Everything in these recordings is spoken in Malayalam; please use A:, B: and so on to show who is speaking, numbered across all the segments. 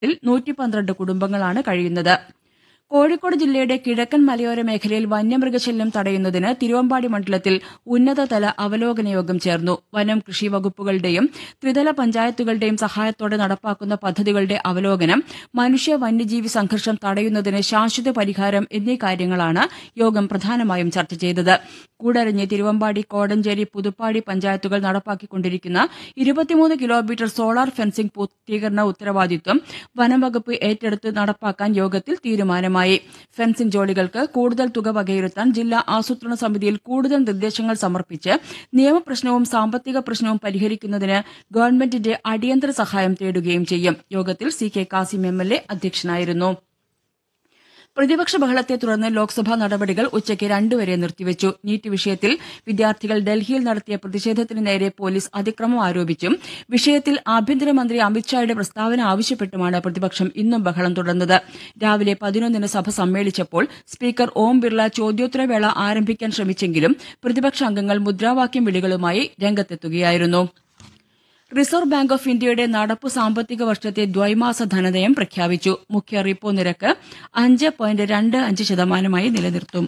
A: ിൽ നൂറ്റി പന്ത്രണ്ട് കുടുംബങ്ങളാണ് കഴിയുന്നത് കോഴിക്കോട് ജില്ലയുടെ കിഴക്കൻ മലയോര മേഖലയിൽ വന്യമൃഗശല്യം തടയുന്നതിന് തിരുവമ്പാടി മണ്ഡലത്തിൽ ഉന്നതതല അവലോകന യോഗം ചേർന്നു വനം കൃഷി വകുപ്പുകളുടെയും ത്രിതല പഞ്ചായത്തുകളുടെയും സഹായത്തോടെ നടപ്പാക്കുന്ന പദ്ധതികളുടെ അവലോകനം മനുഷ്യ വന്യജീവി സംഘർഷം തടയുന്നതിന് ശാശ്വത പരിഹാരം എന്നീ കാര്യങ്ങളാണ് യോഗം പ്രധാനമായും ചർച്ച ചെയ്തത് കൂടരഞ്ഞി തിരുവമ്പാടി കോടഞ്ചേരി പുതുപ്പാടി പഞ്ചായത്തുകൾ നടപ്പാക്കിക്കൊണ്ടിരിക്കുന്ന ഇരുപത്തിമൂന്ന് കിലോമീറ്റർ സോളാർ ഫെൻസിംഗ് പൂർത്തീകരണ ഉത്തരവാദിത്വം വനംവകുപ്പ് ഏറ്റെടുത്ത് നടപ്പാക്കാൻ യോഗത്തിൽ തീരുമാനമായി ഫെൻസിംഗ് ജോലികൾക്ക് കൂടുതൽ തുക വകയിരുത്താൻ ജില്ലാ ആസൂത്രണ സമിതിയിൽ കൂടുതൽ നിർദ്ദേശങ്ങൾ സമർപ്പിച്ച് നിയമപ്രശ്നവും സാമ്പത്തിക പ്രശ്നവും പരിഹരിക്കുന്നതിന് ഗവൺമെന്റിന്റെ അടിയന്തര സഹായം തേടുകയും ചെയ്യും യോഗത്തിൽ C K Kasim M L A അധ്യക്ഷനായിരുന്നു പ്രതിപക്ഷ ബഹളത്തെ തുടർന്ന് ലോക്സഭാ നടപടികൾ ഉച്ചയ്ക്ക് രണ്ടുവരെ നിർത്തിവെച്ചു നീറ്റ് വിഷയത്തിൽ വിദ്യാർത്ഥികൾ ഡൽഹിയിൽ നടത്തിയ പ്രതിഷേധത്തിന് നേരെ പോലീസ് അതിക്രമം ആരോപിച്ചും വിഷയത്തിൽ ആഭ്യന്തരമന്ത്രി അമിത്ഷായുടെ പ്രസ്താവന ആവശ്യപ്പെട്ടുമാണ് പ്രതിപക്ഷം ഇന്നും ബഹളം തുടർന്നത് രാവിലെ പതിനൊന്നിന് സഭ സമ്മേളിച്ചപ്പോൾ സ്പീക്കർ ഓം ബിർള ചോദ്യോത്തരവേള ആരംഭിക്കാൻ ശ്രമിച്ചെങ്കിലും പ്രതിപക്ഷ അംഗങ്ങൾ മുദ്രാവാക്യം വിളികളുമായി രംഗത്തെത്തുകയായിരുന്നു റിസർവ് ബാങ്ക് ഓഫ് ഇന്ത്യയുടെ നടപ്പു സാമ്പത്തിക വർഷത്തെ ദ്വൈമാസ ധനനയം പ്രഖ്യാപിച്ചു മുഖ്യ റിപ്പോ നിരക്ക് അഞ്ച് പോയിന്റ് രണ്ട് അഞ്ച് ശതമാനമായി നിലനിർത്തും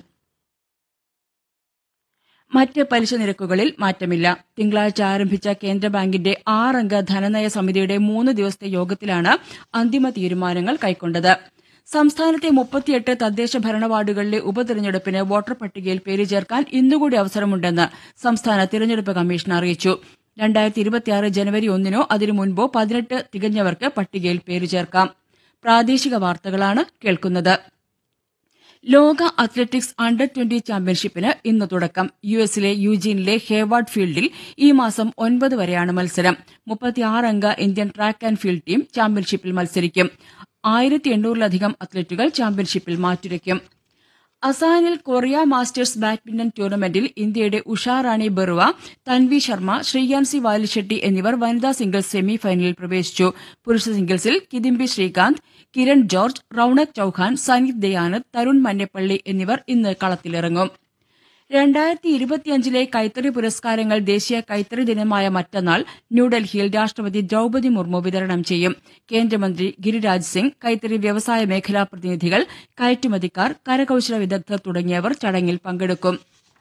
A: മറ്റ് പലിശ നിരക്കുകളിൽ മാറ്റമില്ല തിങ്കളാഴ്ച ആരംഭിച്ച കേന്ദ്ര ബാങ്കിന്റെ ആറംഗ ധനനയ സമിതിയുടെ മൂന്ന് ദിവസത്തെ യോഗത്തിലാണ് അന്തിമ തീരുമാനങ്ങൾ കൈക്കൊണ്ടത് സംസ്ഥാനത്തെ മുപ്പത്തിയെട്ട് തദ്ദേശ ഭരണ വാർഡുകളിലെ ഉപതെരഞ്ഞെടുപ്പിന് വോട്ടർ പട്ടികയിൽ പേര് ചേർക്കാൻ ഇന്നുകൂടി അവസരമുണ്ടെന്ന് സംസ്ഥാന തിരഞ്ഞെടുപ്പ് കമ്മീഷൻ അറിയിച്ചു രണ്ടായിരത്തി ഇരുപത്തിയാറ് ജനുവരി ഒന്നിനോ അതിനു മുൻപോ പതിനെട്ട് തികഞ്ഞവർക്ക് പട്ടികയിൽ പേര് ചേർക്കാം പ്രാദേശിക വാർത്തകളാണ് കേൾക്കുന്നത് ലോക അത്ലറ്റിക്സ് അണ്ടർ ട്വന്റി ചാമ്പ്യൻഷിപ്പിന് ഇന്ന് തുടക്കം യു എസിലെ യൂജീനിലെ ഹേവാർഡ് ഫീൽഡിൽ ഈ മാസം ഒൻപത് വരെയാണ് മത്സരം മുപ്പത്തിയാറ് അംഗ Indian track and field team ചാമ്പ്യൻഷിപ്പിൽ മത്സരിക്കും ആയിരത്തി എണ്ണൂറിലധികം അത്ലറ്റുകൾ ചാമ്പ്യൻഷിപ്പിൽ മാറ്റുരയ്ക്കും അസാനിൽ കൊറിയ മാസ്റ്റേഴ്സ് ബാഡ്മിന്റൺ ടൂർണമെന്റിൽ ഇന്ത്യയുടെ ഉഷാറാണി ബറുവ തൻവി ശർമ്മ ശ്രീയാൻസി വാലിഷെട്ടി എന്നിവർ വനിതാ സിംഗിൾസ് സെമി ഫൈനലിൽ പ്രവേശിച്ചു പുരുഷ സിംഗിൾസിൽ കിദിംബി ശ്രീകാന്ത് കിരൺ ജോർജ് റൌണക് ചൌഹാൻ സനിത് ദയാനന്ദ് തരുൺ മന്നപ്പള്ളി എന്നിവർ ഇന്ന് കളത്തിലിറങ്ങും രണ്ടായിരത്തി ഇരുപത്തിയഞ്ചിലെ കൈത്തറി പുരസ്കാരങ്ങൾ ദേശീയ കൈത്തറി ദിനമായ മറ്റന്നാൾ ന്യൂഡൽഹിയിൽ രാഷ്ട്രപതി ദ്രൌപതി മുർമു വിതരണം ചെയ്യും കേന്ദ്രമന്ത്രി ഗിരിരാജ് സിംഗ് കൈത്തറി വ്യവസായ മേഖലാ പ്രതിനിധികൾ കയറ്റുമതിക്കാർ കരകൌശല വിദഗ്ധർ തുടങ്ങിയവർ ചടങ്ങിൽ പങ്കെടുക്കും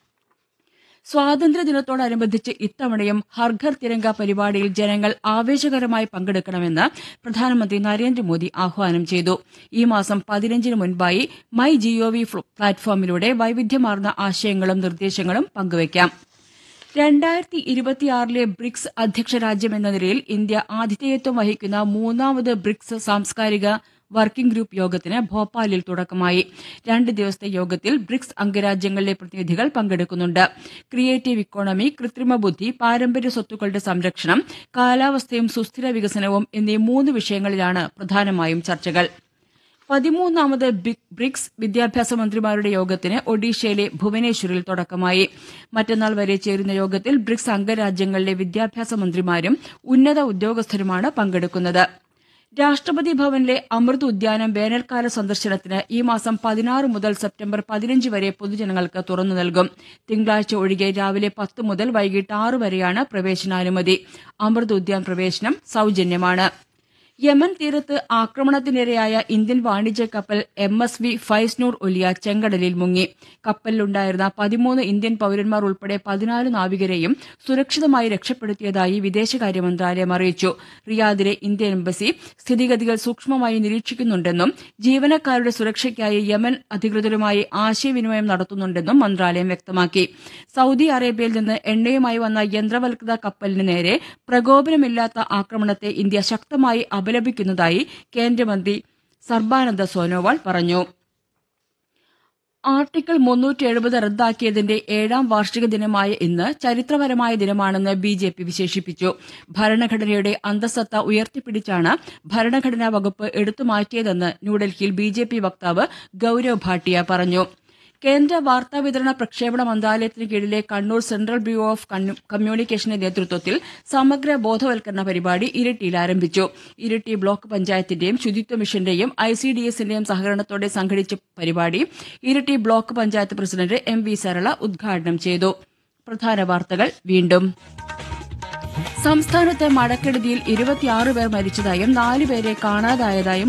A: സ്വാതന്ത്ര്യദിനത്തോടനുബന്ധിച്ച് ഇത്തവണയും ഹർഘർ തിരങ്ക പരിപാടിയിൽ ജനങ്ങൾ ആവേശകരമായി പങ്കെടുക്കണമെന്ന് പ്രധാനമന്ത്രി നരേന്ദ്രമോദി ആഹ്വാനം ചെയ്തു ഈ മാസം പതിനഞ്ചിന് മുൻപായി മൈ ജിഒവി പ്ലാറ്റ്ഫോമിലൂടെ വൈവിധ്യമാർന്ന ആശയങ്ങളും നിർദ്ദേശങ്ങളും പങ്കുവയ്ക്കാം രണ്ടായിരത്തി ഇരുപത്തിയാറിലെ ബ്രിക്സ് അധ്യക്ഷ രാജ്യമെന്ന നിലയിൽ ഇന്ത്യ ആതിഥേയത്വം വഹിക്കുന്ന മൂന്നാമത് ബ്രിക്സ് സാംസ്കാരിക വർക്കിംഗ് ഗ്രൂപ്പ് യോഗത്തിന് ഭോപ്പാലിൽ തുടക്കമായി രണ്ട് ദിവസത്തെ യോഗത്തിൽ ബ്രിക്സ് അംഗരാജ്യങ്ങളിലെ പ്രതിനിധികൾ പങ്കെടുക്കുന്നുണ്ട് ക്രിയേറ്റീവ് ഇക്കോണമി കൃത്രിമ ബുദ്ധി പാരമ്പര്യ സ്വത്തുക്കളുടെ സംരക്ഷണം കാലാവസ്ഥയും സുസ്ഥിര വികസനവും എന്നീ മൂന്ന് വിഷയങ്ങളിലാണ് പ്രധാനമായും ചർച്ചകൾ പതിമൂന്നാമത് ബ്രിക്സ് വിദ്യാഭ്യാസ മന്ത്രിമാരുടെ യോഗത്തിന് ഒഡീഷയിലെ ഭുവനേശ്വറിൽ തുടക്കമായി മറ്റന്നാൾ വരെ ചേരുന്ന യോഗത്തിൽ ബ്രിക്സ് അംഗരാജ്യങ്ങളിലെ വിദ്യാഭ്യാസ മന്ത്രിമാരും ഉന്നത ഉദ്യോഗസ്ഥരുമാണ് പങ്കെടുക്കുന്നത് രാഷ്ട്രപതി ഭവനിലെ അമൃത് ഉദ്യാനം വേനൽക്കാല സന്ദർശനത്തിന് ഈ മാസം പതിനാറ് മുതൽ സെപ്റ്റംബർ പതിനഞ്ച് വരെ പൊതുജനങ്ങൾക്ക് തുറന്നു നൽകും തിങ്കളാഴ്ച ഒഴികെ രാവിലെ പത്ത് മുതൽ വൈകിട്ട് ആറ് വരെയാണ് പ്രവേശനാനുമതി അമൃത് ഉദ്യാൻ പ്രവേശനം സൌജന്യമാണ് യമൻ തീരത്ത് ആക്രമണത്തിനിരയായ ഇന്ത്യൻ വാണിജ്യ കപ്പൽ എം എസ് വി ഫൈസ്നൂർ ഒലിയ ചെങ്കടലിൽ മുങ്ങി കപ്പലിലുണ്ടായിരുന്ന പതിമൂന്ന് ഇന്ത്യൻ പൌരന്മാർ ഉൾപ്പെടെ പതിനാല് നാവികരെയും സുരക്ഷിതമായി രക്ഷപ്പെടുത്തിയതായി വിദേശകാര്യ മന്ത്രാലയം അറിയിച്ചു റിയാദിലെ ഇന്ത്യൻ എംബസി സ്ഥിതിഗതികൾ സൂക്ഷ്മമായി നിരീക്ഷിക്കുന്നുണ്ടെന്നും ജീവനക്കാരുടെ സുരക്ഷയ്ക്കായി യമൻ അധികൃതരുമായി ആശയവിനിമയം നടത്തുന്നുണ്ടെന്നും മന്ത്രാലയം വ്യക്തമാക്കി സൌദി അറേബ്യയിൽ നിന്ന് എണ്ണയുമായി വന്ന യന്ത്രവൽകൃത കപ്പലിന് നേരെ പ്രകോപനമില്ലാത്ത ആക്രമണത്തെ ഇന്ത്യ ശക്തമായി അപലപിക്കുന്നതായി കേന്ദ്രമന്ത്രി സർബാനന്ദ സോനോവാൾ പറഞ്ഞു ആർട്ടിക്കിൾ മുന്നൂറ്റി എഴുപത് റദ്ദാക്കിയതിന്റെ ഏഴാം വാർഷിക ദിനമായ ഇന്ന് ചരിത്രപരമായ ദിനമാണെന്ന് ബി ജെ പി വിശേഷിപ്പിച്ചു ഭരണഘടനയുടെ അന്തസത്ത ഉയർത്തിപ്പിടിച്ചാണ് ഭരണഘടനാ വകുപ്പ് എടുത്തുമാറ്റിയതെന്ന് ന്യൂഡൽഹിയിൽ ബി ജെ പി വക്താവ് ഗൌരവ് ഭാട്ടിയ പറഞ്ഞു കേന്ദ്ര വാർത്താവിതരണ പ്രക്ഷേപണ മന്ത്രാലയത്തിന് കീഴിലെ കണ്ണൂർ സെൻട്രൽ ബ്യൂറോ ഓഫ് കമ്മ്യൂണിക്കേഷന്റെ നേതൃത്വത്തിൽ സമഗ്ര ബോധവൽക്കരണ പരിപാടി ഇരിട്ടിയിൽ ആരംഭിച്ചു ഇരിട്ടി ബ്ലോക്ക് പഞ്ചായത്തിന്റെയും ശുചിത്വ മിഷന്റെയും ഐ സി ഡി എസിന്റെയും സഹകരണത്തോടെ സംഘടിച്ച പരിപാടി Iritty block panchayat president M V Sarala ഉദ്ഘാടനം ചെയ്തു പ്രധാന വാർത്തകൾ വീണ്ടും സംസ്ഥാനത്ത് മഴക്കെടുതിയിൽ ഇരുപത്തിയാറ് പേർ മരിച്ചതായും നാലുപേരെ കാണാതായതായും